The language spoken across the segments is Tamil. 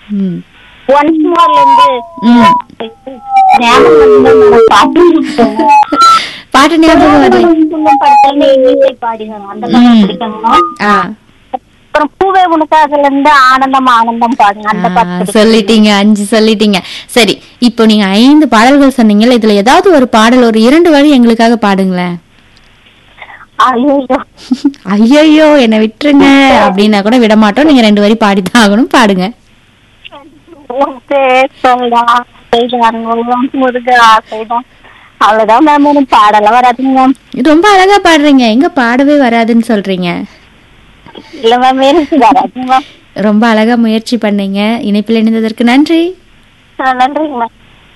ம் ஒன்ஸ் மோர்ல இருந்து ம் ஞாபகம் வந்து நம்ம பாட்டு பாட்டு ஞாபகம் வரல சொல்லும் படத்துல இங்கிலீஷை பாடினோம் அந்த பாட்டு ம். பிடிக்குங்க ஆ அப்புறம் பூவே உனக்காகல இருந்து ஆனந்தம் ஆனந்தம் பாடுங்க அந்த ஆ, பாட்டு பிடிக்கும். சொல்லிட்டீங்க அஞ்சு சொல்லிட்டீங்க சரி இப்போ நீங்க ஐந்து பாடல்கள் சொன்னீங்கல்ல இதுல ஏதாவது ஒரு பாடல் ஒரு இரண்டு வரி எங்களுக்காக பாடுங்களேன் ஐயோ ஐயையோ என்னை விட்டுருங்க அப்படின்னா கூட விட மாட்டோம் நீங்க ரெண்டு வரி பாடிதான் ஆகணும் பாடுங்க சொல்லலாம் ஆசைதான் உள்ளம் முருக ஆசைதான் அவ்வளவுதான் மேம் எனக்கு பாடலாம் வராதுங்க மேம் ரொம்ப அழகா பாடுறீங்க எங்க பாடவே வராதுன்னு சொல்றீங்க இல்ல மேம் எனக்கு வராதுங்க மேம் ரொம்ப அழகா முயற்சி பண்ணீங்க இணைப்பில் இணைந்ததற்கு நன்றி ஆ, நன்றிங்க மேம்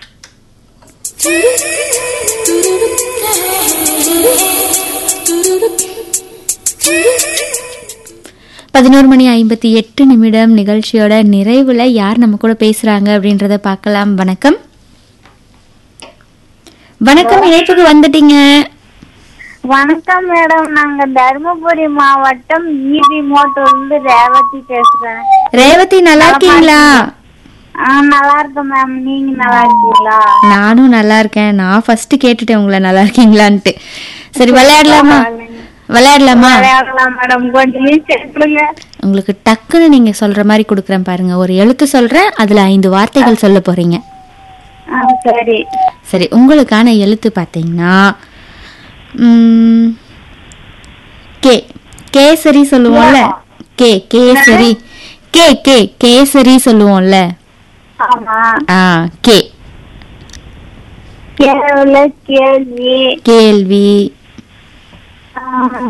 பதினோரு மணி ஐம்பத்தி எட்டு நிமிடம் நிகழ்ச்சியோட நிறைவுல யார் நம்ம கூட பேசுறாங்க அப்படின்றத பார்க்கலாம் வணக்கம் வணக்கம் இணைப்புக்கு வந்துட்டீங்க வணக்கம் மேடம் நாங்க தருமபுரி மாவட்டம் ஈபி மோட்டூர்ல இருந்து ரேவதி பேசுறேன் ரேவதி நல்லா இருக்கீங்களா ஆ நல்லா இருக்கேன் மேம் நீங்க நல்லா இருக்கீங்களா நானும் நல்லா இருக்கேன் நான் ஃபர்ஸ்ட் கேட்டுட்டேன் உங்களை நல்லா இருக்கீங்களான்ட்டு சரி விளையாடலாமா விளையாடலாமா விளையாடலாம் மேடம் கொஞ்சம் ஈஸியா கொடுங்க உங்களுக்கு டக்குன்னு நீங்க சொல்ற மாதிரி கொடுக்குறேன் பாருங்க ஒரு எழுத்து சொல்றேன் அதுல ஐந்து வார்த்தைகள் சொல்ல போறீங்க ஆ சரி சரி உங்களுக்கான எழுத்து பார்த்தீங்கன்னா ம், கே கேசரி சொல்லுவோம்ல கே கேசரி கே கே கேசரி சொல்லுவோம்ல ஆமா ஆ கே கேள்வி கேள்வி கேள்வி ஆ.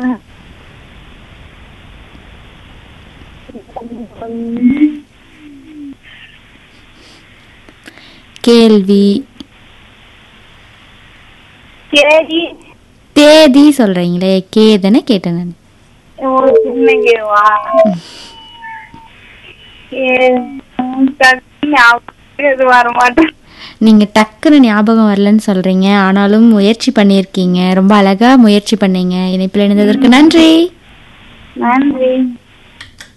கேள்வி கேள்வி தேதி சொல்றீங்களே கே தானே கேட்டேன் நான் ஒரு சின்ன கேவா இது வர மாட்டேன் நீங்க டக்குன்னு ஞாபகம் வரலன்னு சொல்றீங்க ஆனாலும் முயற்சி பண்ணியிருக்கீங்க ரொம்ப அழகா முயற்சி பண்ணீங்க இணைப்பில் இணைந்ததற்கு நன்றி நன்றி